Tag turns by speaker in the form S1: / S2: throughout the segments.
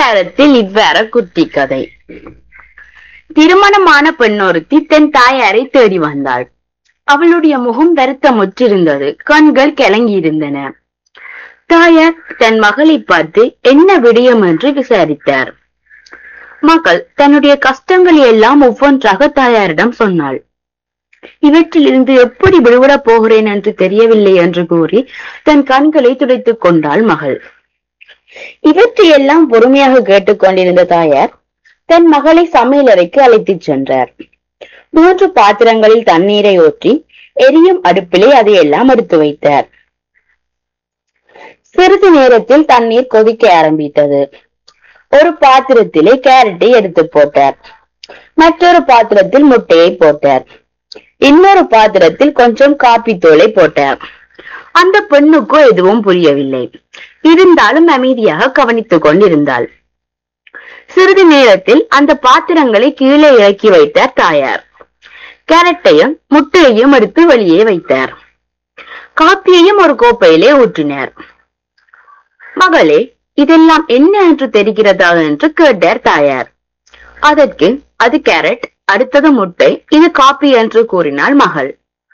S1: கடிகாரத்தில் இவ்வாற குட்டி கதை திருமணமான பெண்ணொருத்தி தன் தாயாரை தேடி வந்தாள் அவளுடைய முகம் வருத்தமுற்றிருந்தது கண்கள் கலங்கியிருந்தன தாயார் தன் மகளை பார்த்து என்ன விடயம் என்று விசாரித்தார் மகள் தன்னுடைய கஷ்டங்களை எல்லாம் ஒவ்வொன்றாக தாயாரிடம் சொன்னாள் இவற்றிலிருந்து எப்படி விடுபடப் போகிறேன் என்று தெரியவில்லை என்று கூறி தன் கண்களை துடைத்துக் கொண்டாள் மகள் இவற்றையெல்லாம் பொறுமையாக கேட்டுக்கொண்டிருந்த தாயார் தன் மகளை சமையலறைக்கு அழைத்துச் சென்றார் மூன்று பாத்திரங்களில் தண்ணீரை ஊற்றி எரியும் அடுப்பிலே அதையெல்லாம் எடுத்து வைத்தார் சிறிது நேரத்தில் தண்ணீர் கொதிக்க ஆரம்பித்தது ஒரு பாத்திரத்திலே கேரட்டை எடுத்து போட்டார் மற்றொரு பாத்திரத்தில் முட்டையை போட்டார் இன்னொரு பாத்திரத்தில் கொஞ்சம் காப்பி தூளை போட்டார் அந்த பெண்ணுக்கோ எதுவும் புரியவில்லை இருந்தாலும் அமைதியாக கவனித்துக் கொண்டிருந்தாள் சிறிது நேரத்தில் அந்த பாத்திரங்களை கீழே இறக்கி வைத்தார் தாயார் கேரட்டையும் முட்டையையும் எடுத்து வெளியே வைத்தார் காப்பியையும் ஒரு கோப்பையிலே ஊற்றினார் மகளே இதெல்லாம் என்ன என்று தெரிகிறதா என்று கேட்டார் தாயார் அதற்கு அது கேரட் அடுத்தது முட்டை இது காப்பி என்று கூறினாள் மகள்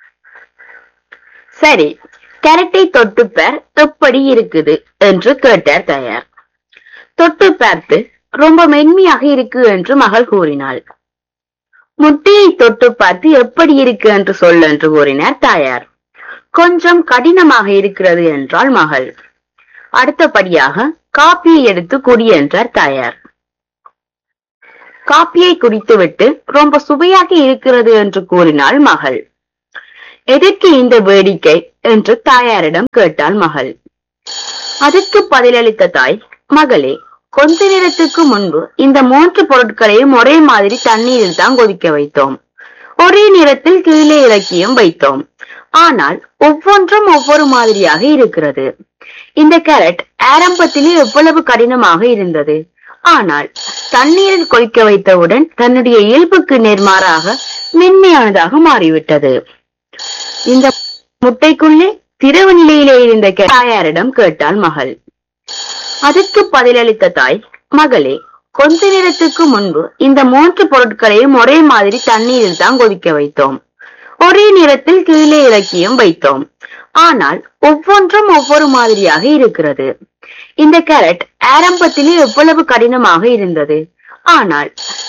S1: சரி கேரட்டை தொட்டு பார் எப்படி இருக்குது என்று கேட்டார் தாயார் தொட்டு பார்த்து ரொம்ப மென்மையாக இருக்கு என்று மகள் கூறினாள் முட்டையை தொட்டு பார்த்து எப்படி இருக்கு என்று சொல் என்று கூறினார் தாயார் கொஞ்சம் கடினமாக இருக்கிறது என்றாள் மகள் அடுத்தபடியாக காப்பியை எடுத்து குடி என்றார் தாயார் காப்பியை குடித்துவிட்டு ரொம்ப சுவையாக இருக்கிறது என்று கூறினாள் மகள் எதற்கு இந்த வேடிக்கை என்று தாயாரிடம் கேட்டாள் மகள் அதற்கு பதிலளித்த தாய் மகளே கொஞ்ச நேரத்துக்கு முன்பு இந்த மூன்று பொருட்களையும் ஒரே மாதிரி தண்ணீரில் தான் கொதிக்க வைத்தோம் ஒரே நேரத்தில் கீழே இறக்கியும் வைத்தோம் ஆனால் ஒவ்வொன்றும் ஒவ்வொரு மாதிரியாக இருக்கிறது இந்த கேரட் ஆரம்பத்திலே எவ்வளவு கடினமாக இருந்தது ஆனால் தண்ணீரில் கொதிக்க வைத்தவுடன் தன்னுடைய இயல்புக்கு நேர்மாறாக மென்மையானதாக மாறிவிட்டது இந்த முட்டைக்குள்ளே திரவ நிலையிலே இருந்த தாயாரிடம் கேட்டாள் மகள் அதற்கு பதிலளித்த தாய் மகளே கொஞ்ச நேரத்துக்கு முன்பு இந்த மூன்று பொருட்களையும் ஒரே மாதிரி தண்ணீரில் தான் கொதிக்க வைத்தோம் ஒரே நேரத்தில் கீழே இறக்கியும் வைத்தோம் ஆனால் ஒவ்வொன்றும் ஒவ்வொரு மாதிரியாக இருக்கிறது இந்த கேரட் ஆரம்பத்திலே எவ்வளவு கடினமாக இருந்தது ஆனால்